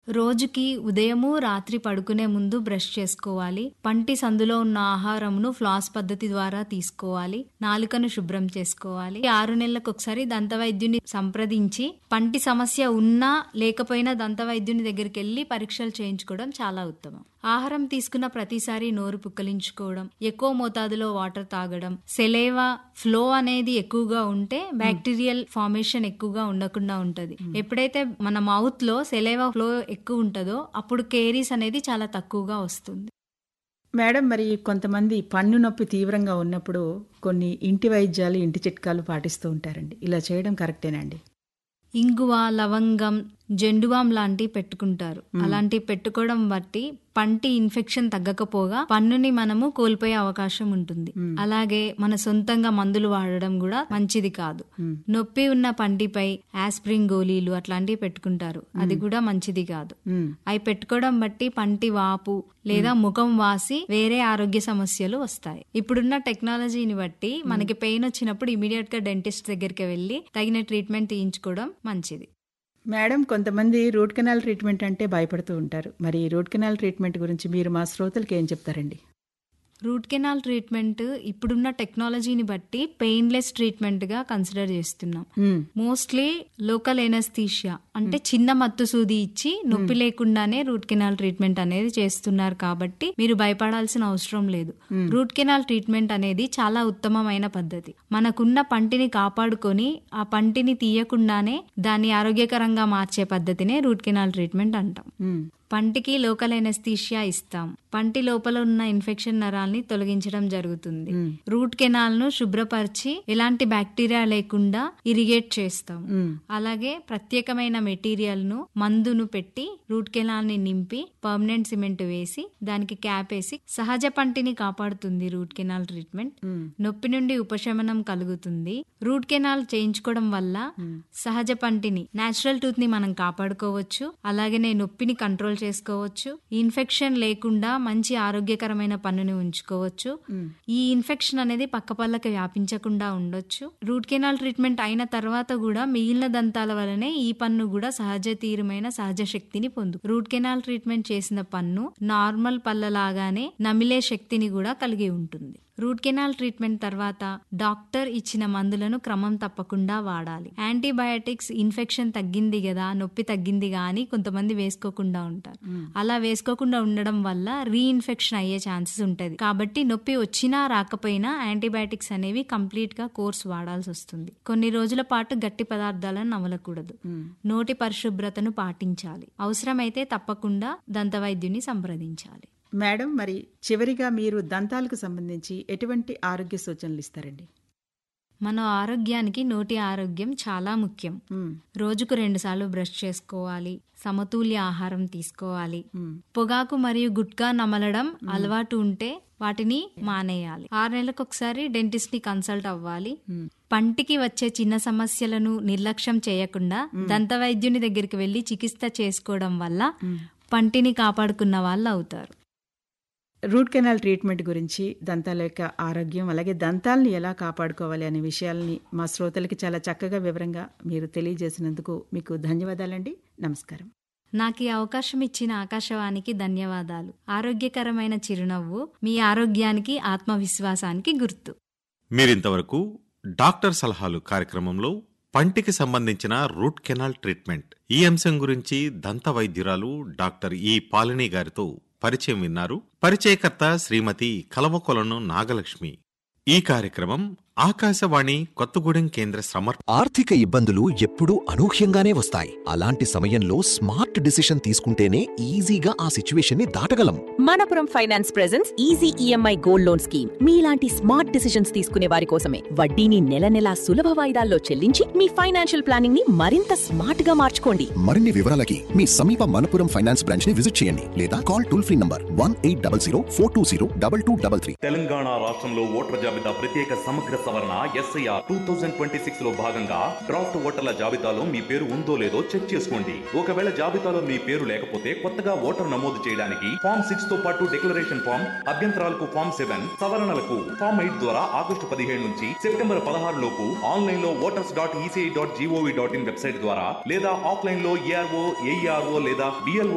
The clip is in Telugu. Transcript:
రోజుకి ఉదయము రాత్రి పడుకునే ముందు బ్రష్ చేసుకోవాలి పంటి సందులో ఉన్న ఆహారమును ఫ్లాస్ పద్ధతి ద్వారా తీసుకోవాలి నాలుకను శుభ్రం చేసుకోవాలి ఆరు నెలలకు ఒకసారి దంత వైద్యుని సంప్రదించి పంటి సమస్య ఉన్నా లేకపోయినా దంత వైద్యుని దగ్గరికి వెళ్లి పరీక్షలు చేయించుకోవడం చాలా ఉత్తమం ఆహారం తీసుకున్న ప్రతిసారి నోరు పుక్కలించుకోవడం ఎక్కువ మోతాదులో వాటర్ తాగడం సెలేవా ఫ్లో అనేది ఎక్కువగా ఉంటే బ్యాక్టీరియల్ ఫార్మేషన్ ఎక్కువగా ఉండకుండా ఉంటది ఎప్పుడైతే మన మౌత్ లో సెలేవా ఫ్లో ఎక్కువ ఉంటుందో అప్పుడు కేరీస్ అనేది చాలా తక్కువగా వస్తుంది మేడం మరి కొంతమంది పన్ను నొప్పి తీవ్రంగా ఉన్నప్పుడు కొన్ని ఇంటి వైద్యాలు ఇంటి చిట్కాలు పాటిస్తూ ఉంటారండి ఇలా చేయడం కరెక్టేనండి ఇంగువ లవంగం జెండువాం లాంటివి పెట్టుకుంటారు అలాంటివి పెట్టుకోవడం బట్టి పంటి ఇన్ఫెక్షన్ తగ్గకపోగా పన్నుని మనము కోల్పోయే అవకాశం ఉంటుంది అలాగే మన సొంతంగా మందులు వాడడం కూడా మంచిది కాదు నొప్పి ఉన్న పంటిపై ఆస్ప్రిన్ గోళీలు అట్లాంటివి పెట్టుకుంటారు అది కూడా మంచిది కాదు మ్మ్. అవి పెట్టుకోవడం బట్టి పంటి వాపు లేదా ముఖం వాసి వేరే ఆరోగ్య సమస్యలు వస్తాయి ఇప్పుడున్న టెక్నాలజీని బట్టి మనకి పెయిన్ వచ్చినప్పుడు ఇమీడియట్ గా డెంటిస్ట్ దగ్గరికి వెళ్లి తగిన ట్రీట్మెంట్ తీయించుకోవడం మంచిది మేడం కొంతమంది రూట్ కెనాల్ ట్రీట్మెంట్ అంటే భయపడుతూ ఉంటారు మరి రూట్ కెనాల్ ట్రీట్మెంట్ గురించి మీరు మా శ్రోతలకి ఏం చెప్తారండి రూట్ కెనాల్ ట్రీట్మెంట్ ఇప్పుడున్న టెక్నాలజీని బట్టి పెయిన్లెస్ ట్రీట్మెంట్ గా కన్సిడర్ చేస్తున్నాం మ్మ్. మోస్ట్లీ లోకల్ ఎనస్థీషియా అంటే చిన్న మత్తు సూది ఇచ్చి నొప్పి లేకుండానే రూట్ కెనాల్ ట్రీట్మెంట్ అనేది చేస్తున్నారు కాబట్టి మీరు భయపడాల్సిన అవసరం లేదు రూట్ కెనాల్ ట్రీట్మెంట్ అనేది చాలా ఉత్తమమైన పద్ధతి మనకున్న పంటిని కాపాడుకొని ఆ పంటిని తీయకుండానే దాన్ని ఆరోగ్యకరంగా మార్చే పద్ధతినే రూట్ కెనాల్ ట్రీట్మెంట్ అంటాం మ్మ్. పంటికి లోకల్ ఎనస్థీషియా ఇస్తాం పంటి లోపల ఉన్న ఇన్ఫెక్షన్ నరాల్ని తొలగించడం జరుగుతుంది రూట్ కెనాల్ ను శుభ్రపరిచి ఎలాంటి బ్యాక్టీరియా లేకుండా ఇరిగేట్ చేస్తాం మ్మ్. అలాగే ప్రత్యేకమైన మెటీరియల్ ను మందును పెట్టి రూట్ కెనాల్ ని నింపి పర్మనెంట్ సిమెంట్ వేసి దానికి క్యాప్ వేసి సహజ పంటిని కాపాడుతుంది రూట్ కెనాల్ ట్రీట్మెంట్ మ్మ్. నొప్పి నుండి ఉపశమనం కలుగుతుంది రూట్ కెనాల్ చేయించుకోవడం వల్ల సహజ పంటిని నేచురల్ టూత్ ని మనం కాపాడుకోవచ్చు అలాగనే నొప్పిని కంట్రోల్ చేసుకోవచ్చు ఇన్ఫెక్షన్ లేకుండా మంచి ఆరోగ్యకరమైన పన్నుని ఉంచుకోవచ్చు ఈ ఇన్ఫెక్షన్ అనేది పక్క పళ్ళకి వ్యాపించకుండా ఉండొచ్చు రూట్ కెనాల్ ట్రీట్మెంట్ అయిన తర్వాత కూడా మిగిలిన దంతాల వలనే ఈ పన్ను కూడా సహజ తీరమైన సహజ శక్తిని పొందు రూట్ కెనాల్ ట్రీట్మెంట్ చేసిన పన్ను నార్మల్ పళ్ళలాగానే నమిలే శక్తిని కూడా కలిగి ఉంటుంది రూట్ కెనాల్ ట్రీట్మెంట్ తర్వాత డాక్టర్ ఇచ్చిన మందులను క్రమం తప్పకుండా వాడాలి యాంటీబయాటిక్స్ ఇన్ఫెక్షన్ తగ్గింది కదా నొప్పి తగ్గిందిగా అని కొంతమంది వేసుకోకుండా ఉంటారు అలా వేసుకోకుండా ఉండడం వల్ల రీఇన్ఫెక్షన్ అయ్యే ఛాన్సెస్ ఉంటది కాబట్టి నొప్పి వచ్చినా రాకపోయినా యాంటీబయాటిక్స్ అనేవి కంప్లీట్ గా కోర్స్ వాడాల్సి వస్తుంది కొన్ని రోజుల పాటు గట్టి పదార్థాలను నమలకూడదు నోటి పరిశుభ్రతను పాటించాలి అవసరమైతే తప్పకుండా దంతవైద్యుని సంప్రదించాలి మేడం మరి చివరిగా మీరు దంతాలకు సంబంధించి ఎటువంటి ఆరోగ్య సూచనలు ఇస్తారండి మన ఆరోగ్యానికి నోటి ఆరోగ్యం చాలా ముఖ్యం మ్మ్. రోజుకు రెండు సార్లు బ్రష్ చేసుకోవాలి సమతుల్య ఆహారం తీసుకోవాలి మ్మ్. పొగాకు మరియు గుట్కా నమలడం అలవాటు ఉంటే వాటిని మానేయాలి ఆరు నెలలకు ఒకసారి డెంటిస్ట్ ని కన్సల్ట్ అవ్వాలి పంటికి వచ్చే చిన్న సమస్యలను నిర్లక్ష్యం చేయకుండా దంత వైద్యుని దగ్గరికి వెళ్లి చికిత్స చేసుకోవడం వల్ల పంటిని కాపాడుకున్న వాళ్ళు అవుతారు రూట్ కెనాల్ ట్రీట్మెంట్ గురించి దంతాల యొక్క ఆరోగ్యం అలాగే దంతాలను ఎలా కాపాడుకోవాలి అనే విషయాల్ని మా శ్రోతలకి చాలా చక్కగా వివరంగా మీరు తెలియజేసినందుకు మీకు ధన్యవాదాలండి నమస్కారం నాకు ఈ అవకాశం ఇచ్చిన ఆకాశవాణికి ధన్యవాదాలు ఆరోగ్యకరమైన చిరునవ్వు మీ ఆరోగ్యానికి ఆత్మవిశ్వాసానికి గుర్తు మీరింతవరకు డాక్టర్ సలహాలు కార్యక్రమంలో పంటికి సంబంధించిన రూట్ కెనాల్ ట్రీట్మెంట్ ఈ అంశం గురించి దంత వైద్యురాలు డాక్టర్ ఈ పాలిని గారితో పరిచయం విన్నారు పరిచయకర్త శ్రీమతి కలవకొలను నాగలక్ష్మి ఈ కార్యక్రమం ఆకాశవాణి కొత్తగూడెం కేంద్ర సమర్ప ఆర్థిక ఇబ్బందులు ఎప్పుడూ అనూహ్యంగానే వస్తాయి అలాంటి సమయంలో స్మార్ట్ డిసిషన్ తీసుకుంటేనే ఈజీగా ఆ సిచ్యువేషన్ ని దాటగలం Manappuram finance presence easy EMI gold loan scheme మీలాంటి స్మార్ట్ డిసిషన్స్ తీసుకునే వారి కోసమే వడ్డీని నెల నెలా సులభ వాయిదాల్లో చెల్లించి మీ ఫైనాన్షియల్ ప్లానింగ్ ని మరింత స్మార్ట్ గా మార్చుకోండి మరిన్ని వివరాలకి మీ సమీప మనపురం ఫైనాన్స్ బ్రాంచ్ ని విజిట్ చేయండి లేదా call toll free number one eight double zero four two zero double two double three Telangana రాష్ట్రంలో ఓటర్ల జాబితా ప్రత్యేక సమగ్ర సవరణ SIR two thousand twenty six లో భాగంగా డ్రాఫ్ట్ ఓటర్ల జాబితాలో మీ పేరు ఉందో లేదో చెక్ చేసుకోండి ఒకవేళ జాబితాలో మీ పేరు లేకపోతే కొత్తగా ఓటర్ నమోదు చేయడానికి ఫామ్ సిక్స్ తో పాటు డిక్లరేషన్ ఫామ్ అభ్యంతరాలకు ఫామ్ సెవెన్ సవరణలకు ఫామ్ ఎయిట్ ద్వారా ఆగస్టు పదిహేడు నుంచి సెప్టెంబర్ పదహారు లోపు ఆన్లైన్ లో voters dot ECI dot gov dot in website ద్వారా లేదా ఆఫ్లైన్ లో ఏఆర్ఓ ఏఈఆర్ఓ లేదా బిఎల్ఓ